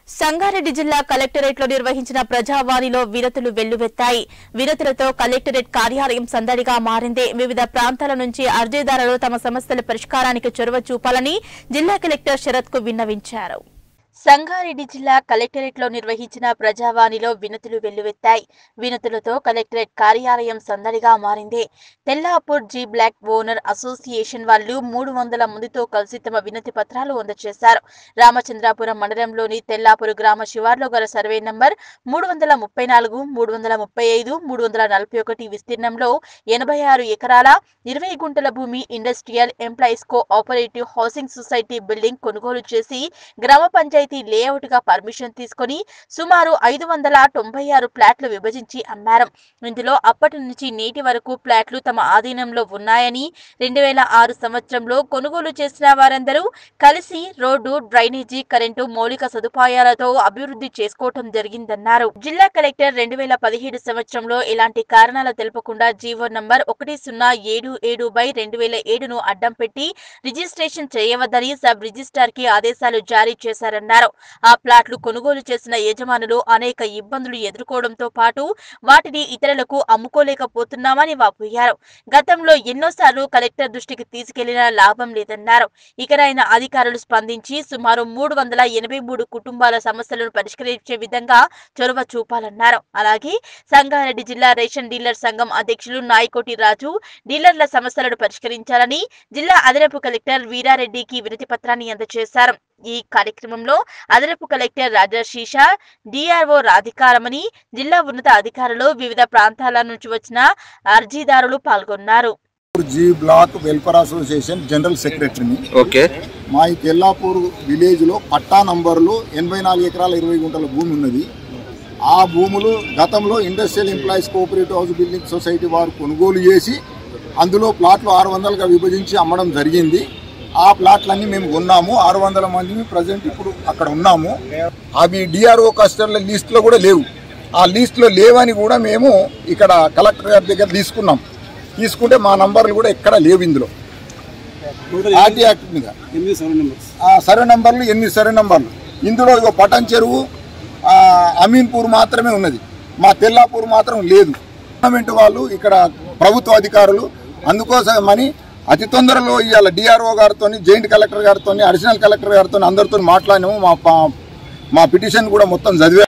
సంగారెడ్డి జిల్లా కలెక్టరేట్ లో నిర్వహించిన ప్రజావాణిలో వినతులు వెల్లువెత్తాయి వినతులతో కలెక్టరేట్ కార్యాలయం సందడిగా మారింది వివిధ ప్రాంతాల నుంచి అర్జీదారులు తమ సమస్యల పరిష్కారానికి చొరవ చూపాలని జిల్లా కలెక్టర్ శరత్ కు విన్నవించారు సంగారెడ్డి జిల్లా కలెక్టరేట్ లో నిర్వహించిన ప్రజావాణిలో వినతులు వెల్లువెత్తాయి వినతులతో కలెక్టరేట్ కార్యాలయం సందడిగా మారింది Tellapur G block owner association వాళ్ళు మూడు వందల మందితో కలిసి తమ వినతి పత్రాలు అందజేశారు రామచంద్రాపురం మండలంలోని తెల్లాపూర్ గ్రామ శివార్లో గల సర్వే నంబర్ మూడు వందల ముప్పై నాలుగు మూడు వందల ముప్పై ఐదు మూడు వందల నలభై ఒకటి విస్తీర్ణంలో ఎనభై ఆరు ఎకరాల ఇరవై గుంటల భూమి industrial employees cooperative housing society building కొనుగోలు చేసి గ్రామ పంచాయతీ లేఅవుట్ గా పర్మిషన్ తీసుకొని సుమారు ఐదు వందల తొంభై ఆరు ప్లాట్లు విభజించి అమ్మారు ఇందులో అప్పటి నుంచి నేటి వరకు ప్లాట్లు తమ ఆధీనంలో ఉన్నాయని రెండు వేల ఆరు సంవత్సరంలో కొనుగోలు చేసిన వారందరూ కలిసి రోడ్డు డ్రైనేజీ కరెంటు మౌలిక సదుపాయాలతో అభివృద్ధి చేసుకోవటం జరిగిందన్నారు జిల్లా కలెక్టర్ రెండు వేల పదిహేడు సంవత్సరంలో ఇలాంటి కారణాలు తెలుపకుండా జీవో నంబర్ ఒకటి సున్నా ఏడు ఏడు బై రెండు వేల ఏడును అడ్డం పెట్టి రిజిస్ట్రేషన్ చేయవద్దని సబ్ రిజిస్ట్రార్ కి ఆదేశాలు జారీ చేశారన్నారు ఆ ప్లాట్లు కొనుగోలు చేసిన యజమానులు అనేక ఇబ్బందులు ఎదుర్కోవడంతో పాటు వాటిని ఇతరులకు అమ్ముకోలేకపోతున్నామని వాపోయారు గతంలో ఎన్నోసార్లు కలెక్టర్ దృష్టికి తీసుకెళ్లిన లాభం లేదన్నారు ఇకనైనా అధికారులు స్పందించి సుమారు మూడు వందల ఎనభై మూడు కుటుంబాల సమస్యలను పరిష్కరించే విధంగా చొరవ చూపాలన్నారు అలాగే సంగారెడ్డి జిల్లా రేషన్ డీలర్ సంఘం అధ్యక్షులు నాయకోటి రాజు డీలర్ల సమస్యలను పరిష్కరించాలని జిల్లా అదనపు కలెక్టర్ వీరారెడ్డికి వినతి పత్రాన్ని అందజేశారు ఈ కార్యక్రమంలో అదనపు కలెక్టర్ రాజశీష డిఆర్ఓ రాధికారమని జిల్లా ఉన్నత అధికారులు వివిధ ప్రాంతాల నుంచి వచ్చిన అర్జీదారులు పాల్గొన్నారు G block welfare association general సెక్రటరీని ఓకే మా ఈ తెల్లాపూర్ విలేజ్లో పట్టా నంబర్లు ఎనభై నాలుగు ఎకరాల ఇరవై గుంటల భూమి ఉన్నది ఆ భూములు గతంలో industrial employees cooperative house building society వారు కొనుగోలు చేసి అందులో ప్లాట్లు ఆరు వందలుగా విభజించి అమ్మడం జరిగింది ఆ ప్లాట్లన్నీ మేము కొన్నాము ఆరు వందల మందిని ప్రజెంట్ ఇప్పుడు అక్కడ ఉన్నాము అవి డిఆర్ఓ కస్టర్ల లిస్ట్లో కూడా లేవు ఆ లిస్ట్లో లేవని కూడా మేము ఇక్కడ కలెక్టర్ గారి దగ్గర తీసుకున్నాం తీసుకుంటే మా నంబర్లు కూడా ఎక్కడ లేవు ఇందులో ఆర్టీ యాక్ట్ మీద ఎనిమిది సెవెన్ నెంబర్స్ ఆ సర్వే నంబర్లు ఎనిమిది సర్వే నంబర్లు ఇందులో ఇగో పటన్ చెరువు ఆ, అమీన్పూర్ మాత్రమే ఉన్నది మా తెల్లాపూర్ మాత్రం లేదు గవర్నమెంట్ వాళ్ళు ఇక్కడ ప్రభుత్వ అధికారులు అందుకోసమని అతి తొందరలో ఇవాళ డిఆర్ఓ గారితో జాయింట్ కలెక్టర్ గారితో అడిషనల్ కలెక్టర్ గారితో అందరితో మాట్లాడినాము మా పా- మా పిటిషన్ కూడా మొత్తం చదివా